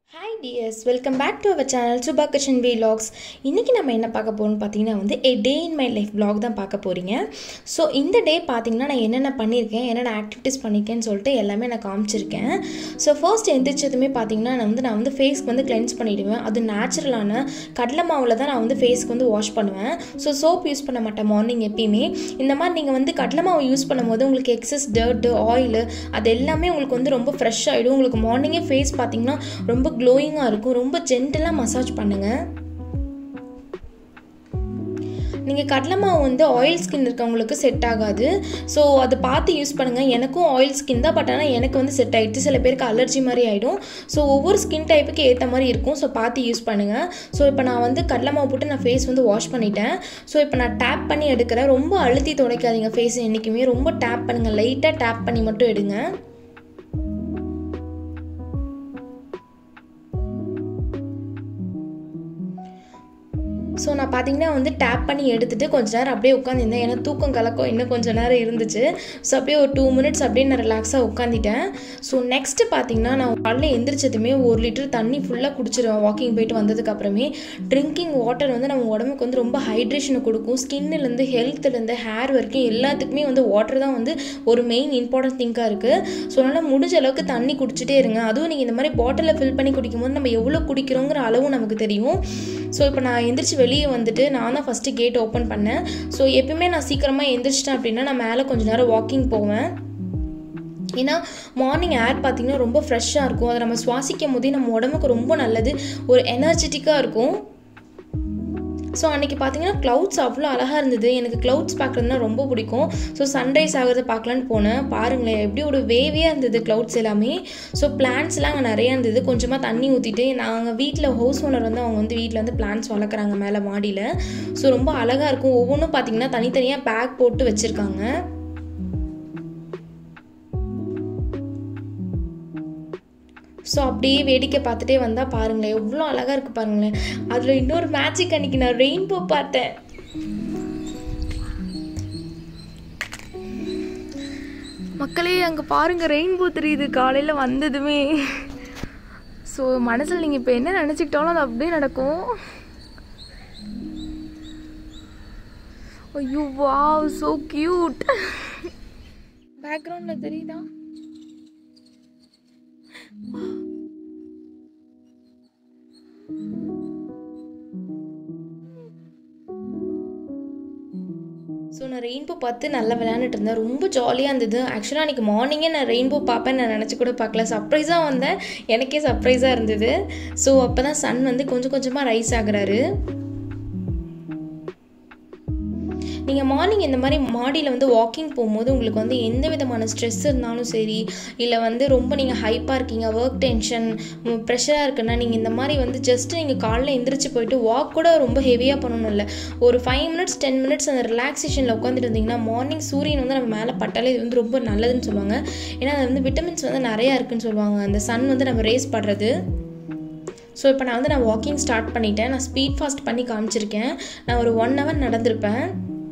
Hi டிஎஸ் welcome back to our channel Subha kitchen vlogs இன்றைக்கி நம்ம என்ன பார்க்க போகிறோம்னு பார்த்தீங்கன்னா வந்து a day in my life vlog தான் பார்க்க போகிறீங்க ஸோ இந்த டே பார்த்தீங்கன்னா நான் என்னென்ன பண்ணியிருக்கேன் என்னென்ன ஆக்டிவிட்டீஸ் பண்ணியிருக்கேன்னு சொல்லிட்டு எல்லாமே நான் காமிச்சிருக்கேன் ஸோ ஃபர்ஸ்ட் எந்திரிச்சதுமே பார்த்தீங்கன்னா நான் வந்து நான் வந்து ஃபேஸ்க்கு வந்து கிளென்ஸ் பண்ணிவிடுவேன் அது நேச்சுரலான கடலை மாவில் தான் நான் வந்து ஃபேஸ்க்கு வந்து வாஷ் பண்ணுவேன் ஸோ சோப் யூஸ் பண்ண மாட்டேன் மார்னிங் எப்பயுமே இந்த மாதிரி நீங்கள் வந்து கடலை மாவு யூஸ் பண்ணும்போது உங்களுக்கு எக்ஸஸ் டர்ட்டு ஆயிலு அது எல்லாமே உங்களுக்கு வந்து ரொம்ப ஃப்ரெஷ் ஆகிடும் உங்களுக்கு மார்னிங்கே ஃபேஸ் பார்த்தீங்கன்னா ரொம்ப க்ளோயிங்காக இருக்கும் ரொம்ப ஜென்டலாக மசாஜ் பண்ணுங்கள் நீங்கள் கடலை மாவு வந்து ஆயில் ஸ்கின் இருக்கவங்களுக்கு செட் ஆகாது ஸோ அதை பார்த்து யூஸ் பண்ணுங்கள் எனக்கும் ஆயில் ஸ்கின் தான் பட் ஆனால் எனக்கு வந்து செட் ஆகிடுச்சு சில பேருக்கு அலர்ஜி மாதிரி ஆகிடும் ஸோ ஒவ்வொரு ஸ்கின் டைப்புக்கு ஏற்ற மாதிரி இருக்கும் ஸோ பார்த்து யூஸ் பண்ணுங்கள் ஸோ இப்போ நான் வந்து கடலை மாவு போட்டு நான் ஃபேஸ் வந்து வாஷ் பண்ணிட்டேன் ஸோ இப்போ நான் டேப் பண்ணி எடுக்கிறேன் ரொம்ப அழுத்தி துடைக்காதீங்க ஃபேஸ் என்றைக்குமே ரொம்ப டேப் பண்ணுங்கள் லைட்டாக டேப் பண்ணி மட்டும் எடுங்க ஸோ நான் பார்த்தீங்கன்னா வந்து டேப் பண்ணி எடுத்துகிட்டு கொஞ்ச நேரம் அப்படியே உட்காந்துருந்தேன் ஏன்னா தூக்கம் கலக்கம் இன்னும் கொஞ்சம் நேரம் இருந்துச்சு ஸோ அப்படியே ஒரு டூ மினிட்ஸ் அப்படியே நான் ரிலாக்ஸாக உட்காந்துட்டேன் ஸோ நெக்ஸ்ட்டு பார்த்தீங்கன்னா நான் காலைல எந்திரிச்சதுமே ஒரு லிட்டர் தண்ணி ஃபுல்லாக குடிச்சிருவேன் வாக்கிங் போயிட்டு வந்ததுக்கு அப்புறமே ட்ரிங்கிங் வாட்டர் வந்து நம்ம உடம்புக்கு வந்து ரொம்ப ஹைட்ரேஷனை கொடுக்கும் ஸ்கின்னுலேருந்து ஹெல்த்துலேருந்து ஹேர் வரைக்கும் எல்லாத்துக்குமே வந்து வாட்டர் தான் வந்து ஒரு மெயின் இம்பார்ட்டன்ட் திங்காக இருக்குது ஸோ அதனால் முடிஞ்ச அளவுக்கு தண்ணி குடிச்சிட்டே இருங்க அதுவும் நீங்கள் இந்த மாதிரி பாட்டிலில் ஃபில் பண்ணி குடிக்கும்போது நம்ம எவ்வளோ குடிக்கிறோங்கிற அளவும் நமக்கு தெரியும் ஸோ இப்போ நான் எந்திரிச்சு வெளியே வந்துட்டு நான் தான் ஃபஸ்ட்டு கேட் ஓப்பன் பண்ணேன் ஸோ எப்பயுமே நான் சீக்கிரமாக எந்திரிச்சிட்டேன் அப்படின்னா நான் மேலே கொஞ்சம் நேரம் வாக்கிங் போவேன் ஏன்னா மார்னிங் ஏர் பார்த்திங்கன்னா ரொம்ப ஃப்ரெஷ்ஷாக இருக்கும் அதை நம்ம சுவாசிக்கும் போதே நம்ம உடம்புக்கு ரொம்ப நல்லது ஒரு எனர்ஜெட்டிக்காக இருக்கும் ஸோ அன்றைக்கி பார்த்தீங்கன்னா க்ளவுட்ஸ் அவ்வளோ அழகாக இருந்தது எனக்கு க்ளவுட்ஸ் பார்க்குறதுனா ரொம்ப பிடிக்கும் ஸோ சன்ரைஸ் ஆகிறத பார்க்கலான்னு போனேன் பாருங்களேன் எப்படி ஒரு வேவியாக இருந்தது க்ளவுட்ஸ் எல்லாமே ஸோ பிளான்ஸ்லாம் அங்கே நிறையா இருந்தது கொஞ்சமாக தண்ணி ஊற்றிட்டு நாங்கள் வீட்டில் ஹவுஸ் ஓனர் வந்து அவங்க வந்து வீட்டில் வந்து பிளான்ஸ் வளர்க்குறாங்க மேலே மாடியில் ஸோ ரொம்ப அழகாக இருக்கும் ஒவ்வொன்றும் பார்த்தீங்கன்னா தனித்தனியாக பேக் போட்டு வச்சுருக்காங்க ஸோ அப்படியே வேடிக்கை பார்த்துட்டே வந்தால் பாருங்களேன் எவ்வளோ அழகாக இருக்குது பாருங்களேன் அதில் இன்னொரு மேஜிக் அன்றைக்கி நான் ரெயின்போ பார்த்தேன் மக்களே அங்கே பாருங்கள் ரெயின்போ தெரியுது காலையில் வந்ததுமே ஸோ மனசில் நீங்கள் இப்போ என்ன நினச்சிக்கிட்டாலும் அது அப்படியே நடக்கும் ஐயோ வாவ் ஸோ க்யூட் பேக்ரவுண்டில் தெரியுதா ஸோ நான் ரெயின்போ பார்த்து நல்லா விளையாண்டுட்டு இருந்தேன் ரொம்ப ஜாலியாக இருந்தது ஆக்சுவலாக அன்றைக்கி மார்னிங்கே நான் ரெயின்போ பார்ப்பேன் நான் நினச்சி கூட பார்க்கல சர்ப்ரைஸாக வந்தேன் எனக்கே சர்ப்ரைஸாக இருந்தது ஸோ அப்போ தான் சன் வந்து கொஞ்சம் கொஞ்சமாக ரைஸ் ஆகுறாரு நீங்கள் மார்னிங் இந்த மாதிரி மாடியில் வந்து வாக்கிங் போகும்போது உங்களுக்கு வந்து எந்த விதமான ஸ்ட்ரெஸ் இருந்தாலும் சரி இல்லை வந்து ரொம்ப நீங்கள் ஹைப்பாக இருக்கீங்க ஒர்க் டென்ஷன் ப்ரெஷராக இருக்குன்னா நீங்கள் இந்த மாதிரி வந்து ஜஸ்ட் நீங்கள் காலைல எந்திரிச்சு போயிட்டு வாக் கூட ரொம்ப ஹெவியாக பண்ணணும் இல்லை ஒரு ஃபைவ் மினிட்ஸ் டென் மினிட்ஸ் அந்த ரிலாக்ஸேஷனில் உட்காந்துட்டு இருந்தீங்கன்னா மார்னிங் சூரியன் வந்து நம்ம மேலே பட்டாலே இது வந்து ரொம்ப நல்லதுன்னு சொல்லுவாங்க ஏன்னா அது வந்து விட்டமின்ஸ் வந்து நிறையா இருக்குன்னு சொல்லுவாங்க அந்த சன் வந்து நம்ம ரேஸ் படுறது ஸோ இப்போ நான் வந்து நான் வாக்கிங் ஸ்டார்ட் பண்ணிட்டேன் நான் ஸ்பீட் ஃபாஸ்ட் பண்ணி காமிச்சிருக்கேன் நான் ஒரு ஒன் ஹவர் நடந்திருப்பேன்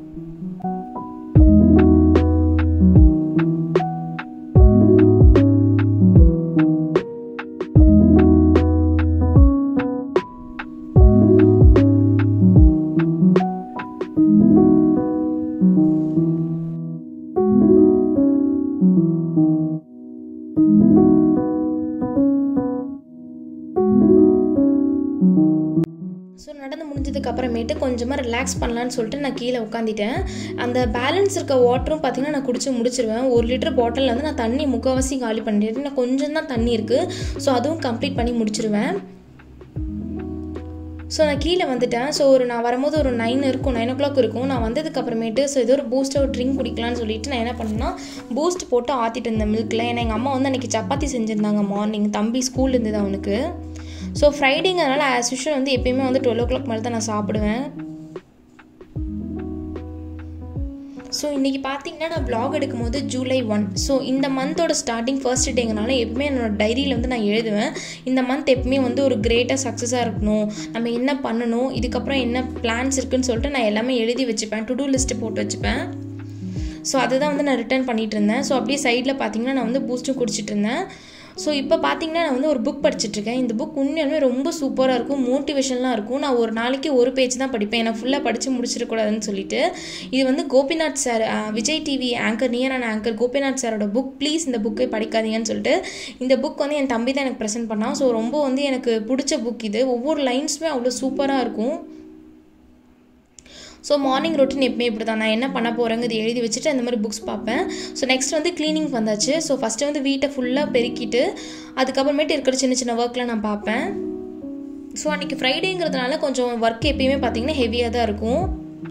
ஸோ நடந்து முடிஞ்சதுக்கு அப்புறமேட்டு கொஞ்சமாக ரிலாக்ஸ் பண்ணலான்னு சொல்லிட்டு நான் கீழே உட்காந்துட்டேன் அந்த பேலன்ஸ் இருக்க வாட்டரும் பார்த்தீங்கன்னா நான் குடிச்சு முடிச்சிருவேன் ஒரு லிட்டர் பாட்டிலில் வந்து நான் தண்ணி முக்கால்வாசி காலி பண்ணிட்டு நான் கொஞ்சம் தான் தண்ணி இருக்குது ஸோ அதுவும் கம்ப்ளீட் பண்ணி முடிச்சிருவேன் ஸோ நான் கீழே வந்துட்டேன் ஸோ ஒரு நான் வரும்போது ஒரு நைன் இருக்கும் நைன் ஓ கிளாக் இருக்கும் நான் வந்ததுக்கு அப்புறமேட்டு ஸோ ஏதோ ஒரு பூஸ்ட்டை ஒரு ட்ரிங்க் குடிக்கலான்னு சொல்லிட்டு நான் என்ன பண்ணேன்னா பூஸ்ட் போட்டு ஆற்றிட்டு இருந்தேன் மில்கில் ஏன்னா எங்கள் அம்மா வந்து அன்றைக்கி சப்பாத்தி செஞ்சுருந்தாங்க மார்னிங் தம்பி ஸ்கூல் இருந்தது அவனுக்கு ஸோ ஃப்ரைடேங்கிறனால ஆஸ் யூஷுவல் வந்து எப்பயுமே வந்து டுவெல் ஓ கிளாக் மேலே தான் நான் சாப்பிடுவேன் ஸோ இன்றைக்கி பார்த்தீங்கன்னா நான் ப்ளாக் எடுக்கும்போது ஜூலை ஒன் ஸோ இந்த மந்தோட ஸ்டார்டிங் ஃபர்ஸ்ட் டேங்கனால எப்பவுமே என்னோட டைரியில் வந்து நான் எழுதுவேன் இந்த மந்த் எப்பவுமே வந்து ஒரு கிரேட்டாக சக்ஸஸாக இருக்கணும் நம்ம என்ன பண்ணணும் இதுக்கப்புறம் என்ன பிளான்ஸ் இருக்குன்னு சொல்லிட்டு நான் எல்லாமே எழுதி வச்சுப்பேன் டு டூ லிஸ்ட்டு போட்டு வச்சுப்பேன் ஸோ அதுதான் வந்து நான் ரிட்டர்ன் பண்ணிகிட்டு இருந்தேன் ஸோ அப்படியே சைடில் பார்த்தீங்கன்னா நான் வந்து பூஸ்ட்டும் குடிச்சிட்டு இருந்தேன் ஸோ இப்போ பார்த்தீங்கன்னா நான் வந்து ஒரு புக் படிச்சுட்ருக்கேன் இந்த புக் உண்மையாலுமே ரொம்ப சூப்பராக இருக்கும் மோட்டிவேஷன்லாம் இருக்கும் நான் ஒரு நாளைக்கு ஒரு பேஜ் தான் படிப்பேன் ஏன்னா ஃபுல்லாக படித்து முடிச்சிடக்கூடாதுன்னு சொல்லிட்டு இது வந்து Gopinath sir Vijay TV anchor நியரான ஆங்கர் கோபிநாத் சாரோட புக் ப்ளீஸ் இந்த புக்கை படிக்காதீங்கன்னு சொல்லிட்டு இந்த புக் வந்து என் தம்பி தான் எனக்கு ப்ரெசென்ட் பண்ணான் ஸோ ரொம்ப வந்து எனக்கு பிடிச்ச புக் இது ஒவ்வொரு லைன்ஸுமே அவ்வளோ சூப்பராக இருக்கும் ஸோ மார்னிங் ரொட்டீன் எப்பவுமே இப்படி தான் நான் என்ன பண்ண போகிறேங்கிறது எழுதி வச்சுட்டு அந்த மாதிரி புக்ஸ் பார்ப்பேன் ஸோ நெக்ஸ்ட் வந்து க்ளீனிங் வந்தாச்சு ஸோ ஃபஸ்ட்டு வந்து வீட்டை ஃபுல்லாக பெருக்கிட்டு அதுக்கப்புறமேட்டு இருக்கிற சின்ன சின்ன ஒர்க்லாம் நான் பார்ப்பேன் ஸோ அன்றைக்கி ஃப்ரைடேங்கிறதுனால கொஞ்சம் ஒர்க் எப்பயுமே பார்த்திங்கன்னா ஹெவியாக தான் இருக்கும்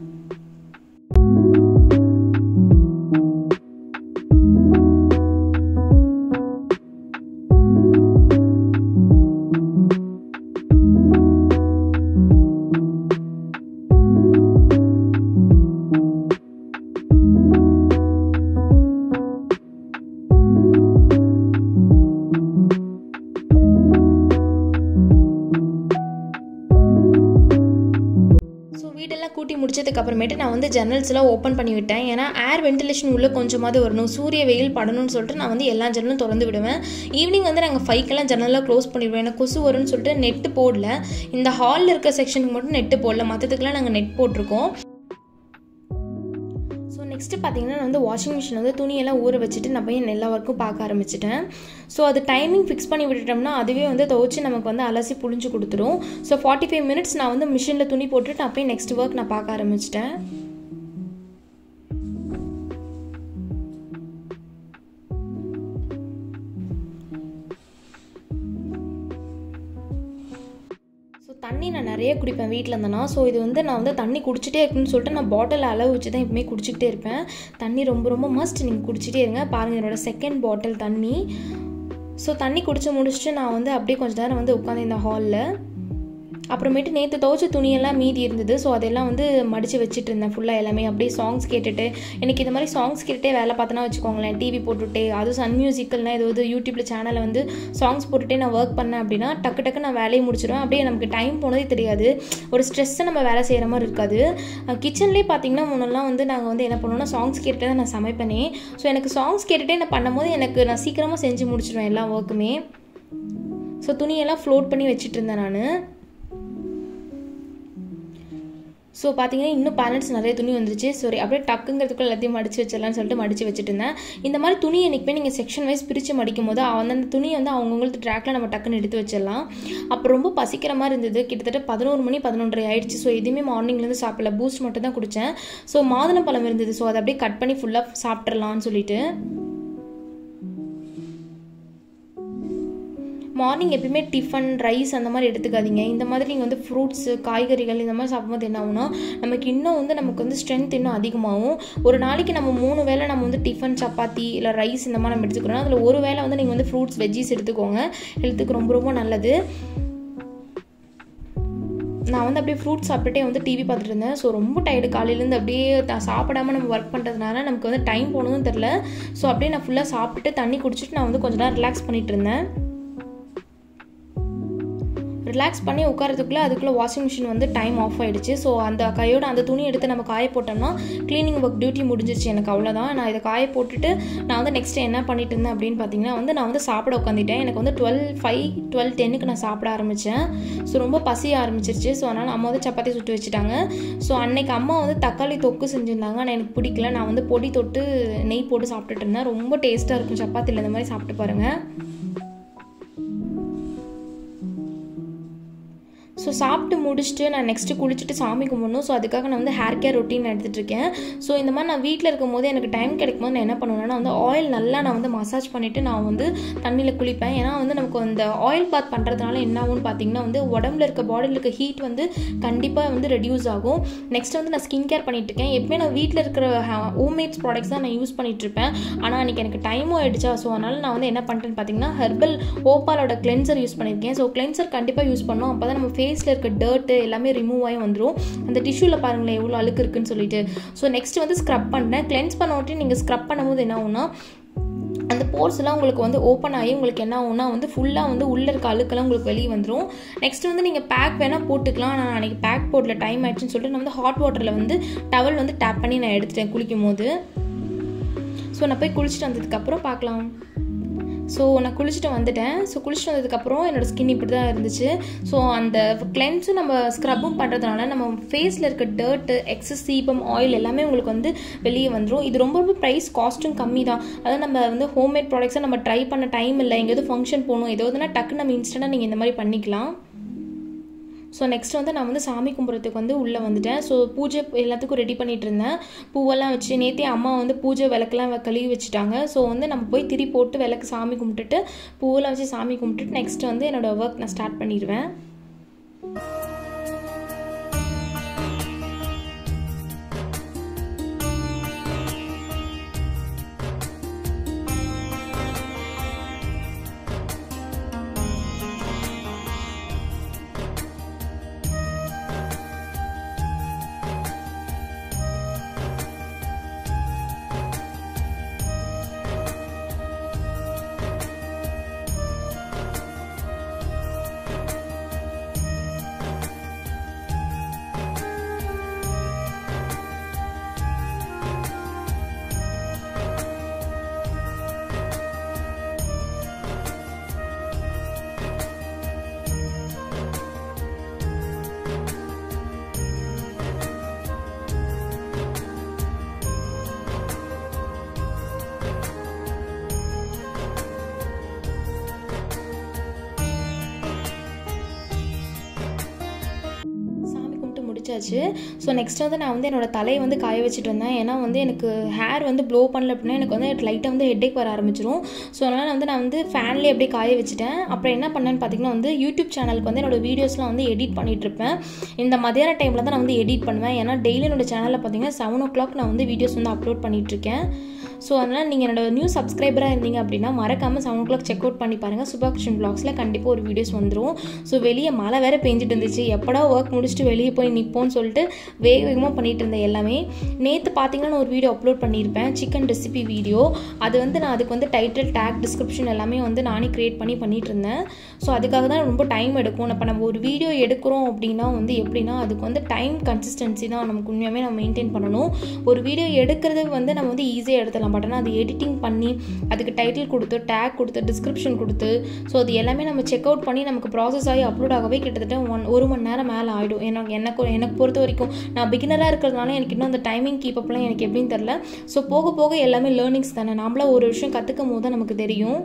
வீடெல்லாம் கூட்டி முடிச்சதுக்கு அப்புறமேட்டு நான் வந்து ஜன்னல்ஸ்லாம் ஓப்பன் பண்ணி விட்டேன் ஏன்னா ஏர் வென்டிலேஷன் உள்ளே கொஞ்சமாவது வரணும் சூரிய வெயில் படணும்னு சொல்லிட்டு நான் வந்து எல்லா ஜன்னலும் திறந்து விடுவேன் ஈவினிங் வந்து நாங்கள் ஃபைக்கெல்லாம் ஜன்னலாக க்ளோஸ் பண்ணிடுவோம் எனக்கு கொசு வரும்னு சொல்லிட்டு நெட்டு போடல இந்த ஹாலில் இருக்க செக்ஷனுக்கு மட்டும் நெட்டு போடல மற்றதுக்கெல்லாம் நாங்கள் நெட் போட்டிருக்கோம் ஸோ நெக்ஸ்ட்டு பார்த்தீங்கன்னா நான் வந்து வாஷிங் மிஷின் வந்து துணியெல்லாம் ஊற வச்சுட்டு நான் போய் எல்லா ஒர்க்கும் பார்க்க ஆரம்பிச்சிட்டேன் ஸோ அது டைமிங் ஃபிக்ஸ் பண்ணி விட்டுட்டோம்னா அதுவே வந்து துவச்சி நமக்கு வந்து அலசி புழிஞ்சு கொடுத்துரும் ஸோ ஃபார்ட்டி ஃபைவ் மினிட்ஸ் நான் வந்து மிஷினில் துணி போட்டுட்டு நான் போய் நெக்ஸ்ட் ஒர்க் நான் பார்க்க ஆரம்பிச்சிட்டேன் ஸோ தண்ணி நான் நிறைய குடிப்பேன் வீட்டில் இருந்தேன்னா ஸோ இது வந்து நான் வந்து தண்ணி குடிச்சிட்டே இருக்கணும்னு சொல்லிட்டு நான் பாட்டில் அளவு வச்சு தான் எப்பவுமே குடிச்சிக்கிட்டே இருப்பேன் தண்ணி ரொம்ப ரொம்ப மஸ்ட் நீங்கள் குடிச்சிட்டே இருங்க பாருங்கள் என்னோடய செகண்ட் பாட்டில் தண்ணி ஸோ தண்ணி குடிச்சு முடிச்சுட்டு நான் வந்து அப்படியே கொஞ்ச நேரம் வந்து உட்காந்து இந்த ஹாலில் அப்புறமேட்டு நேற்று துவைச்ச துணியெல்லாம் மீதி இருந்தது ஸோ அதெல்லாம் வந்து மடித்து வச்சுட்டு இருந்தேன் ஃபுல்லாக எல்லாமே அப்படியே சாங்ஸ் கேட்டுட்டு எனக்கு இந்த மாதிரி சாங்ஸ் கேட்டுட்டே வேலை பார்த்தனா வச்சுக்கோங்களேன் டிவி போட்டுவிட்டே அதுவும் சன் மியூசிக்கல்னால் ஏதாவது யூடியூப்பில் சேனலில் வந்து சாங்ஸ் போட்டுகிட்டே நான் ஒர்க் பண்ணேன் அப்படின்னா டக்கு டக்கு நான் வேலையை முடிச்சிடுவேன் அப்படியே நமக்கு டைம் போனதே தெரியாது ஒரு ஸ்ட்ரெஸ்ஸை நம்ம வேலை செய்கிற மாதிரி இருக்காது கிச்சன்லேயே பார்த்தீங்கன்னா முன்னெல்லாம் வந்து நாங்கள் வந்து என்ன பண்ணுவோம்னா சாங்ஸ் கேட்டுட்டு தான் நான் சமைப்பேனே ஸோ எனக்கு சாங்ஸ் கேட்டுகிட்டே நான் பண்ணும்போது எனக்கு நான் சீக்கிரமாக செஞ்சு முடிச்சிடுவேன் எல்லா ஒர்க்குமே ஸோ துணியெல்லாம் ஃப்ளோட் பண்ணி வச்சுட்டு இருந்தேன் நான் ஸோ பார்த்தீங்கன்னா இன்னும் பேரண்ட்ஸ் நிறைய துணி வந்துருச்சு சரி அப்படியே டக்குங்கிறதுக்குள்ள எல்லாத்தையும் மடிச்சு வச்சிடலாம்னு சொல்லிட்டு மடிச்சு வச்சுட்டு இருந்தேன் இந்த மாதிரி துணி என்றைக்குமே நீங்கள் செக்ஷன் வைஸ் பிரித்து மடிக்கும் போது அந்தந்த துணியை வந்து அவங்கவுங்களுக்கு ட்ராக்ல நம்ம டக்குன்னு எடுத்து வச்சிடலாம் அப்போ ரொம்ப பசிக்கிற மாதிரி இருந்தது கிட்டத்தட்ட பதினோரு மணி பதினொன்றரை ஆயிடுச்சு ஸோ எதுவுமே மார்னிங்லேருந்து சாப்பிடல பூஸ்ட் மட்டும் தான் குடித்தேன் ஸோ மாதுளம்பழம் இருந்தது ஸோ அதை அப்படியே கட் பண்ணி ஃபுல்லாக சாப்பிட்றலான்னு சொல்லிட்டு மார்னிங் எப்பயுமே டிஃபன் ரைஸ் அந்த மாதிரி எடுத்துக்காதீங்க இந்த மாதிரி நீங்கள் வந்து ஃப்ரூட்ஸு காய்கறிகள் இந்த மாதிரி சாப்பிடும்போது என்ன ஆகும்னா நமக்கு இன்னும் வந்து நமக்கு வந்து ஸ்ட்ரென்த் இன்னும் அதிகமாகும் ஒரு நாளைக்கு நம்ம மூணு வேளை நம்ம வந்து டிஃபன் சப்பாத்தி இல்லை ரைஸ் இந்த மாதிரி நம்ம எடுத்துக்கிறோம் அதில் ஒரு வேளை வந்து நீங்கள் வந்து ஃப்ரூட்ஸ் வெஜ்ஜீஸ் எடுத்துக்கோங்க ஹெல்த்துக்கு ரொம்ப ரொம்ப நல்லது நான் வந்து அப்படியே ஃப்ரூட் சாப்பிட்டுட்டே வந்து டிவி பார்த்துட்டு இருந்தேன் ஸோ ரொம்ப டயர்டு காலையிலேருந்து அப்படியே நான் சாப்பிடாம நம்ம ஒர்க் பண்ணுறதுனால நமக்கு வந்து டைம் போனதும் தெரில ஸோ அப்படியே நான் ஃபுல்லாக சாப்பிட்டுட்டு தண்ணி குடிச்சிட்டு நான் வந்து கொஞ்ச நேரம் ரிலாக்ஸ் பண்ணிட்டு இருந்தேன் ரிலாக்ஸ் பண்ணி உட்காரதுக்குள்ளே அதுக்குள்ளே வாஷிங் மிஷின் வந்து டைம் ஆஃப் ஆகிடுச்சு ஸோ அந்த கையோட அந்த துணி எடுத்து நம்ம காய போட்டோம்னா க்ளீனிங் ஒர்க் டியூட்டி முடிஞ்சிருச்சு எனக்கு அவ்வளோதான் நான் இதை காய போட்டுட்டு நான் வந்து நெக்ஸ்ட் என்ன பண்ணிட்டு இருந்தேன் அப்படின்னு பார்த்தீங்கன்னா வந்து நான் வந்து சாப்பிட உட்காந்துட்டேன் எனக்கு வந்து டுவெல் ஃபைவ் டுவெல் டென்னுக்கு நான் சாப்பிட ஆரம்பித்தேன் ஸோ ரொம்ப பசி ஆரம்பிச்சிருச்சு ஸோ அதனால் அம்மா வந்து சப்பாத்தி சுட்டு வச்சுட்டாங்க ஸோ அன்னைக்கு அம்மா வந்து தக்காளி தொக்கு செஞ்சுருந்தாங்க ஆனால் எனக்கு பிடிக்கல நான் வந்து பொடி தொட்டு நெய் போட்டு சாப்பிட்டுட்டு இருந்தேன் ரொம்ப டேஸ்ட்டாக இருக்கும் சப்பாத்தியில் இந்த மாதிரி சாப்பிட்டு பாருங்கள் ஸோ சாப்பிட்டு முடிச்சுட்டு நான் நெக்ஸ்ட்டு குளிச்சுட்டு சாமி கும்பிடணும் ஸோ அதுக்காக நான் வந்து ஹேர் கேர் ரொட்டீன் எடுத்துகிட்டு இருக்கேன் ஸோ இந்த மாதிரி நான் வீட்டில் இருக்கும் போது எனக்கு டைம் கிடைக்கும் போது நான் என்ன பண்ணுவேன்னா வந்து ஆயில் நல்லா நான் வந்து மசாஜ் பண்ணிவிட்டு நான் வந்து தண்ணியில் குளிப்பேன் ஏன்னா வந்து நமக்கு அந்த ஆயில் பாத் பண்ணுறதுனால என்ன ஆகும்னு பார்த்தீங்கன்னா வந்து உடம்புல இருக்க பாடியில் இருக்க ஹீட் வந்து கண்டிப்பாக வந்து ரெடியூஸ் ஆகும் நெக்ஸ்ட் வந்து நான் ஸ்கின் கேர் பண்ணிட்டு இருக்கேன் எப்பவுமே நான் வீட்டில் இருக்கிற ஹோம்மேட்ஸ் ப்ராடக்ட்ஸ் தான் நான் யூஸ் பண்ணிட்டு இருப்பேன் ஆனால் அன்றைக்கி எனக்கு டைமும் ஆயிடுச்சா ஸோ அதனால் நான் வந்து என்ன பண்ணிட்டேன்னு பார்த்தீங்கன்னா ஹெர்பல் ஓப்பாலோட கிளென்சர் யூஸ் பண்ணியிருக்கேன் ஸோ கிளென்சர் கண்டிப்பாக யூஸ் பண்ணோம் அப்போ தான் நம்ம ஃபேஸில் இருக்க டர்ட்டு எல்லாமே ரிமூவ் ஆகி வந்துடும் அந்த டிஷ்யூவில் பாருங்களேன் எவ்வளோ அழுக்கு இருக்குன்னு சொல்லிட்டு ஸோ நெக்ஸ்ட் வந்து ஸ்க்ரப் பண்ணுறேன் கிளென்ஸ் பண்ண உடனே நீங்கள் ஸ்க்ரப் பண்ணும்போது என்ன ஆகும்னா அந்த போர்ஸ்லாம் உங்களுக்கு வந்து ஓப்பன் ஆகி உங்களுக்கு என்ன ஆகும்னா வந்து ஃபுல்லாக வந்து உள்ளே இருக்க அழுக்கெல்லாம் உங்களுக்கு வெளியே வந்துடும் நெக்ஸ்ட் வந்து நீங்கள் பேக் வேணால் போட்டுக்கலாம் நான் அன்றைக்கி பேக் போடல டைம் ஆயிடுச்சுன்னு சொல்லிட்டு நான் வந்து ஹாட் வாட்டரில் வந்து டவல் வந்து டேப் பண்ணி நான் எடுத்துட்டேன் குளிக்கும் போது ஸோ நான் போய் குளிச்சுட்டு வந்ததுக்கப்புறம் பார்க்கலாம் ஸோ நான் குளிச்சுட்டு வந்துட்டேன் ஸோ குளிச்சுட்டு வந்ததுக்கப்புறம் என்னோடய ஸ்கின் இப்படி தான் இருந்துச்சு ஸோ அந்த கிளென்ஸும் நம்ம ஸ்க்ரப்பும் பண்ணுறதுனால நம்ம ஃபேஸில் இருக்க டர்ட்டு எக்ஸஸ் சீபம் ஆயில் எல்லாமே உங்களுக்கு வந்து வெளியே வந்துடும் இது ரொம்ப ரொம்ப ப்ரைஸ் காஸ்ட்டும் கம்மி தான் அதாவது நம்ம வந்து ஹோம்மேட் ப்ராடக்ட்ஸை நம்ம ட்ரை பண்ண டைம் இல்லை எங்கேயாவது ஃபங்க்ஷன் போகணும் ஏதோதுனா டக்கு நம்ம இன்ஸ்டண்ட்டாக நீங்கள் இந்த மாதிரி பண்ணிக்கலாம் ஸோ நெக்ஸ்ட் வந்து நான் வந்து சாமி கும்பிட்றதுக்கு வந்து உள்ளே வந்துட்டேன் ஸோ பூஜை எல்லாத்துக்கும் ரெடி பண்ணிகிட்டு இருந்தேன் பூவெல்லாம் வச்சு நேற்றே அம்மா வந்து பூஜை விளக்கெல்லாம் கழுவி வச்சுட்டாங்க ஸோ வந்து நம்ம போய் திரி போட்டு விளக்கு சாமி கும்பிட்டுட்டு பூவெல்லாம் வச்சு சாமி கும்பிட்டுட்டு நெக்ஸ்ட் வந்து என்னோடய ஒர்க் நான் ஸ்டார்ட் பண்ணிடுவேன் முடிச்சாச்சு ஸோ நெக்ஸ்ட் வந்து நான் வந்து என்னோடய தலையை வந்து காய வச்சுட்டு வந்தேன் ஏன்னா வந்து எனக்கு ஹேர் வந்து ப்ளோ பண்ணல அப்படின்னா எனக்கு வந்து லைட்டாக வந்து ஹெட்டேக் வர ஆரம்பிச்சிரும் ஸோ அதனால் வந்து நான் வந்து ஃபேன்லேயே அப்படியே காய வச்சுட்டேன் அப்புறம் என்ன பண்ணேன்னு பார்த்தீங்கன்னா வந்து யூடியூப் சேனலுக்கு வந்து என்னோடய வீடியோஸ்லாம் வந்து எடிட் பண்ணிகிட்டு இருப்பேன் இந்த மதியான டைமில் தான் நான் வந்து எடிட் பண்ணுவேன் ஏன்னா டெய்லி என்னோட சேனலில் பார்த்தீங்கன்னா செவன் ஓ கிளாக் நான் வந்து வீடியோஸ் வந்து அப்லோட் பண்ணிகிட்ருக்கேன் ஸோ அதனால் நீங்கள் என்னோட நியூ சப்ஸ்கிரைபராக இருந்தீங்க அப்படின்னா மறக்காமல் seven o'clock check out பண்ணி பாருங்கள் சுபாகிருஷ்ணன் பிளாக்ஸில் கண்டிப்பாக ஒரு வீடியோஸ் வந்துடும் ஸோ வெளியே மழை வேறு பெஞ்சிட்டு இருந்துச்சு எப்படா ஒர்க் முடிச்சுட்டு வெளியே போய் நிற்போம்னு சொல்லிட்டு வேக வேகமாக பண்ணிகிட்டு இருந்தேன் எல்லாமே நேற்று பார்த்தீங்கன்னா நான் ஒரு வீடியோ அப்லோட் பண்ணியிருப்பேன் சிக்கன் ரெசிபி வீடியோ அது வந்து நான் அதுக்கு வந்து டைட்டில் டேக் டிஸ்கிரிப்ஷன் எல்லாமே வந்து நானே க்ரியேட் பண்ணி பண்ணிகிட்டு இருந்தேன் ஸோ அதுக்காக தான் ரொம்ப டைம் எடுக்கும் இப்போ நம்ம ஒரு வீடியோ எடுக்கிறோம் அப்படின்னா வந்து எப்படின்னா அதுக்கு வந்து டைம் கன்சிஸ்டன்சி தான் நமக்கு உண்மையாகவே நம்ம மெயின்டைன் பண்ணணும் ஒரு வீடியோ எடுக்கிறது வந்து நம்ம வந்து ஈஸியாக எடுத்துடலாம் பட் ஆனால் அது எடிட்டிங் பண்ணி அதுக்கு டைட்டில் கொடுத்து டேக் கொடுத்து டிஸ்கிரிப்ஷன் கொடுத்து ஸோ அது எல்லாமே நம்ம செக் அவுட் பண்ணி நமக்கு ப்ராசஸ் ஆகி அப்லோட் ஆகவே கிட்டத்தட்ட ஒன் ஒரு மணி நேரம் மேலே ஆகிடும் எனக்கு எனக்கு எனக்கு பொறுத்த வரைக்கும் நான் பிகினராக இருக்கிறதுனால எனக்கு இன்னும் அந்த டைமிங் கீப் அப்லாம் எனக்கு எப்படின்னு தெரில ஸோ போக போக எல்லாமே லேர்னிங்ஸ் தானே நம்மளா ஒரு விஷயம் கற்றுக்கும் போது தான் நமக்கு தெரியும்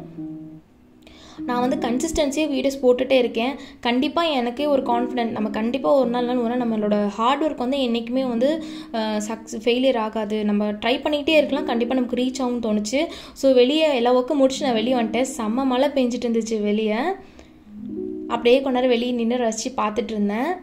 நான் வந்து கன்சிஸ்டன்சியாக வீடியோஸ் போட்டுகிட்டே இருக்கேன் கண்டிப்பாக எனக்கே ஒரு கான்ஃபிடென்ட் நம்ம கண்டிப்பாக ஒரு நாள் நாள் ஒரு நாள் நம்மளோட ஹார்ட் ஒர்க் வந்து என்றைக்குமே வந்து சக்ஸ் ஃபெயிலியர் ஆகாது நம்ம ட்ரை பண்ணிக்கிட்டே இருக்கலாம் கண்டிப்பாக நமக்கு ரீச் ஆகும்னு தோணுச்சு ஸோ வெளியே எல்லா ஒர்க்கும் முடிச்சு நான் வெளியே வந்துட்டேன் செம்ம மழை பெஞ்சிட்டு இருந்துச்சு வெளியே அப்படியே கொஞ்ச நேரம் வெளியே நின்று ரசித்து பார்த்துட்டு இருந்தேன்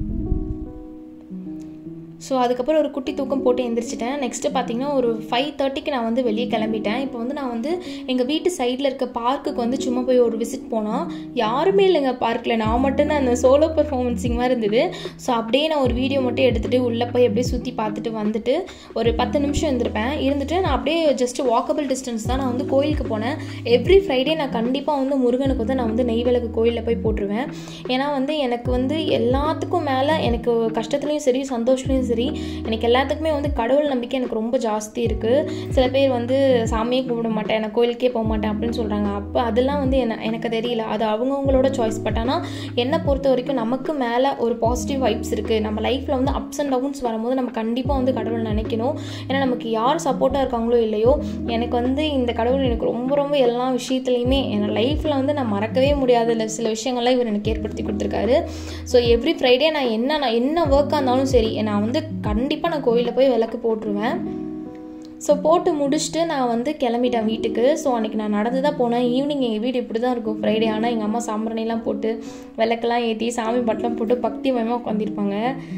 ஸோ அதுக்கப்புறம் ஒரு குட்டி தூக்கம் போட்டு எந்திரிச்சிட்டேன் நெக்ஸ்ட்டு பார்த்தீங்கன்னா ஒரு ஃபைவ் தேர்ட்டிக்கு நான் வந்து வெளியே கிளம்பிட்டேன் இப்போ வந்து நான் வந்து எங்கள் வீட்டு சைடில் இருக்க பார்க்குக்கு வந்து சும்மா போய் ஒரு விசிட் போனோம் யாருமே இல்லைங்க பார்க்கில் நான் மட்டும்தான் அந்த சோலோ பர்ஃபார்மன்ஸிங் மாதிரி இருந்தது ஸோ அப்படியே நான் ஒரு வீடியோ மட்டும் எடுத்துகிட்டு உள்ளே போய் அப்படியே சுற்றி பார்த்துட்டு வந்துட்டு ஒரு பத்து நிமிஷம் இருந்திருப்பேன் இருந்துட்டு நான் அப்படியே ஜஸ்ட் வாக்கபிள் டிஸ்டன்ஸ் தான் நான் வந்து கோயிலுக்கு போனேன் எவ்ரி ஃப்ரைடே நான் கண்டிப்பாக வந்து முருகனுக்கு வந்து நான் வந்து நெய் விளக்கு கோயிலில் போய் போட்டுருவேன் ஏன்னா வந்து எனக்கு வந்து எல்லாத்துக்கும் மேலே எனக்கு கஷ்டத்துலேயும் சரி சந்தோஷத்துலேயும் சரி எனக்கு எல்லாத்துக்குமே வந்து கடவுள் நம்பிக்கை எனக்கு ரொம்ப ஜாஸ்தி இருக்குது சில பேர் வந்து சாமியே கும்பிட மாட்டேன் நான் கோயிலுக்கே போக மாட்டேன் அப்படின்னு சொல்கிறாங்க அப்போ அதெல்லாம் வந்து என்ன எனக்கு தெரியல அது அவங்கவுங்களோட சாய்ஸ் பட் ஆனால் என்னை பொறுத்த வரைக்கும் நமக்கு மேலே ஒரு பாசிட்டிவ் வைப்ஸ் இருக்குது நம்ம லைஃப்பில் வந்து அப்ஸ் அண்ட் டவுன்ஸ் வரும்போது நம்ம கண்டிப்பாக வந்து கடவுள் நினைக்கணும் ஏன்னா நமக்கு யார் சப்போர்ட்டாக இருக்காங்களோ இல்லையோ எனக்கு வந்து இந்த கடவுள் எனக்கு ரொம்ப ரொம்ப எல்லா விஷயத்துலையுமே என் லைஃப்பில் வந்து நான் மறக்கவே முடியாத சில விஷயங்கள்லாம் இவர் எனக்கு ஏற்படுத்தி கொடுத்துருக்காரு ஸோ எவ்ரி ஃப்ரைடே நான் என்ன நான் என்ன ஒர்க்காக இருந்தாலும் சரி நான் வந்து கண்டிப்பாக நான் கோயிலில் போய் விளக்கு போட்டுருவேன் ஸோ போட்டு முடிச்சுட்டு நான் வந்து கிளம்பிட்டேன் வீட்டுக்கு ஸோ அன்றைக்கி நான் நடந்து தான் போனேன் ஈவினிங் எங்கள் வீடு இப்படி தான் இருக்கும் ஃப்ரைடே ஆனால் எங்கள் அம்மா சாம்பிரணிலாம் போட்டு விளக்கெல்லாம் ஏற்றி சாமி பட்டெலாம் போட்டு பக்தி மயமாக உட்காந்துருப்பாங்க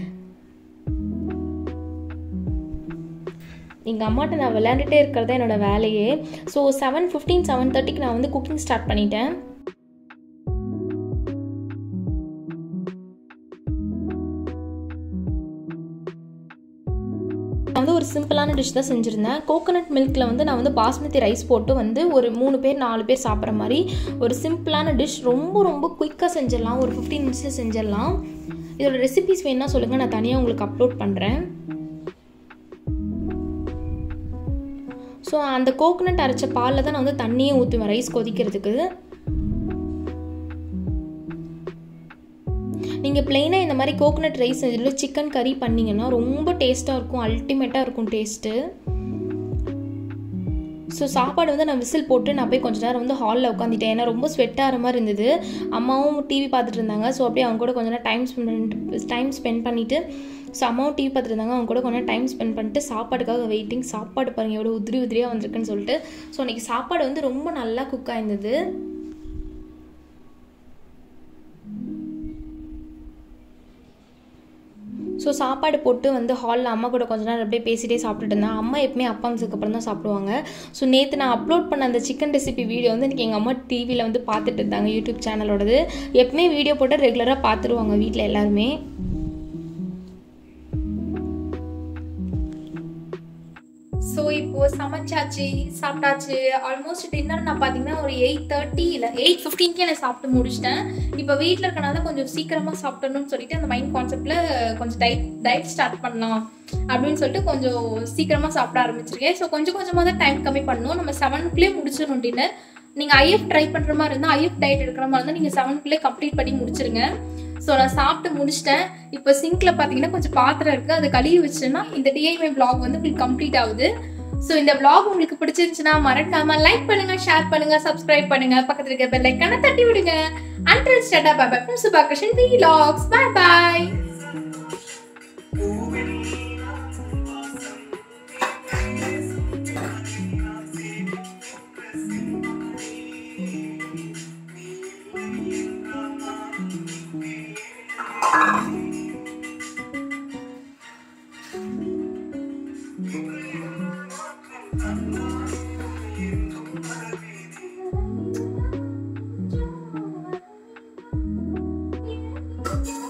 எங்கள் அம்மாட்ட நான் விளையாண்டுட்டே இருக்கிறது தான் என்னோடய வேலையே ஸோ செவன் ஃபிஃப்டீன் செவன் தேர்ட்டிக்கு நான் வந்து குக்கிங் ஸ்டார்ட் பண்ணிட்டேன் வந்து ஒரு சிம்பிளான டிஷ் தான் செஞ்சுருந்தேன் கோகோனட் மில்கில் வந்து நான் வந்து பாஸ்மதி ரைஸ் போட்டு வந்து ஒரு மூணு பேர் நாலு பேர் சாப்பிட்ற மாதிரி ஒரு சிம்பிளான டிஷ் ரொம்ப ரொம்ப குயிக்காக செஞ்சிடலாம் ஒரு ஃபிஃப்டீன் மினிட்ஸில் செஞ்சிடலாம் இதோட ரெசிபிஸ் வேணுன்னா சொல்லுங்கள் நான் தனியாக உங்களுக்கு அப்லோட் பண்ணுறேன் ஸோ அந்த கோகோனட் அரைச்ச பாலில் தான் நான் வந்து தண்ணியே ஊற்றுவேன் ரைஸ் கொதிக்கிறதுக்கு நீங்கள் பிளெயினாக இந்த மாதிரி கோகோனட் ரைஸ் இதில் சிக்கன் கறி பண்ணிங்கன்னா ரொம்ப டேஸ்ட்டாக இருக்கும் அல்டிமேட்டாக இருக்கும் டேஸ்ட்டு ஸோ சாப்பாடு வந்து நான் விசில் போட்டு நான் போய் கொஞ்ச நேரம் வந்து ஹாலில் உட்காந்துட்டேன் ஏன்னா ரொம்ப ஸ்வெட் ஆகிற மாதிரி இருந்தது அம்மாவும் டிவி பார்த்துட்டு இருந்தாங்க ஸோ அப்படியே அவங்க கூட கொஞ்ச நேரம் டைம் ஸ்பெண்ட் பண்ணிட்டு டைம் ஸ்பெண்ட் பண்ணிவிட்டு ஸோ அம்மாவும் டிவி பார்த்துட்டு இருந்தாங்க அவங்க கூட கொஞ்ச நேரம் டைம் ஸ்பெண்ட் பண்ணிட்டு சாப்பாடுக்காக வெயிட்டிங் சாப்பாடு பாருங்கள் எவ்வளோ உதிரி உதிரியாக வந்திருக்குன்னு சொல்லிட்டு ஸோ அன்றைக்கி சாப்பாடு வந்து ரொம்ப நல்லா குக் ஆயிருந்தது ஸோ சாப்பாடு போட்டு வந்து ஹாலில் அம்மா கூட கொஞ்ச நேரம் அப்படியே பேசிகிட்டே சாப்பிட்டுட்டு இருந்தேன் அம்மா எப்பவுமே அப்பா அப்புறம் தான் சாப்பிடுவாங்க ஸோ நேற்று நான் அப்லோட் பண்ண அந்த சிக்கன் ரெசிபி வீடியோ வந்து இன்றைக்கி எங்கள் அம்மா டிவியில் வந்து பார்த்துட்டு இருந்தாங்க யூடியூப் சேனலோடது எப்பவுமே வீடியோ போட்டு ரெகுலராக பார்த்துருவாங்க வீட்டில் எல்லாருமே ஸோ இப்போ சமைச்சாச்சு சாப்பிட்டாச்சு ஆல்மோஸ்ட் டின்னர் நான் பார்த்தீங்கன்னா ஒரு எயிட் தேர்ட்டி இல்லை எயிட் ஃபிஃப்டீன்க்கே நான் சாப்பிட்டு முடிச்சிட்டேன் இப்போ வீட்டில் இருக்கனால கொஞ்சம் சீக்கிரமாக சாப்பிடணும்னு சொல்லிட்டு அந்த மைண்ட் கான்செப்டில் கொஞ்சம் டயட் டயட் ஸ்டார்ட் பண்ணலாம் அப்படின்னு சொல்லிட்டு கொஞ்சம் சீக்கிரமாக சாப்பிட ஆரம்பிச்சிருக்கேன் ஸோ கொஞ்சம் கொஞ்சமாக தான் டைம் கம்மி பண்ணணும் நம்ம செவனுக்குள்ளேயே முடிச்சிடணும் டின்னர் நீங்கள் ஐஎஃப் ட்ரை பண்ணுற மாதிரி இருந்தால் ஐஎஃப் டயட் எடுக்கிற மாதிரி இருந்தால் நீங்கள் செவனுக்குள்ளே கம்ப்ளீட் பண்ணி முடிச்சிருங்க ஸோ நான் சாப்பிட்டு முடிச்சிட்டேன் இப்போ சிங்க்ல பார்த்தீங்கன்னா கொஞ்சம் பாத்திரம் இருக்குது அதை கழுவி வச்சுன்னா இந்த டிஐமை vlog வந்து உங்களுக்கு கம்ப்ளீட் ஆகுது ஸோ இந்த vlog உங்களுக்கு பிடிச்சிருந்துச்சுன்னா மறக்காம லைக் பண்ணுங்க ஷேர் பண்ணுங்க சப்ஸ்கிரைப் பண்ணுங்க பக்கத்துல இருக்க பெல் ஐக்கான தட்டி விடுங்க அன்டில் ஸ்டாட்டா bye bye Subhakrishnan vlogs bye bye Thank you.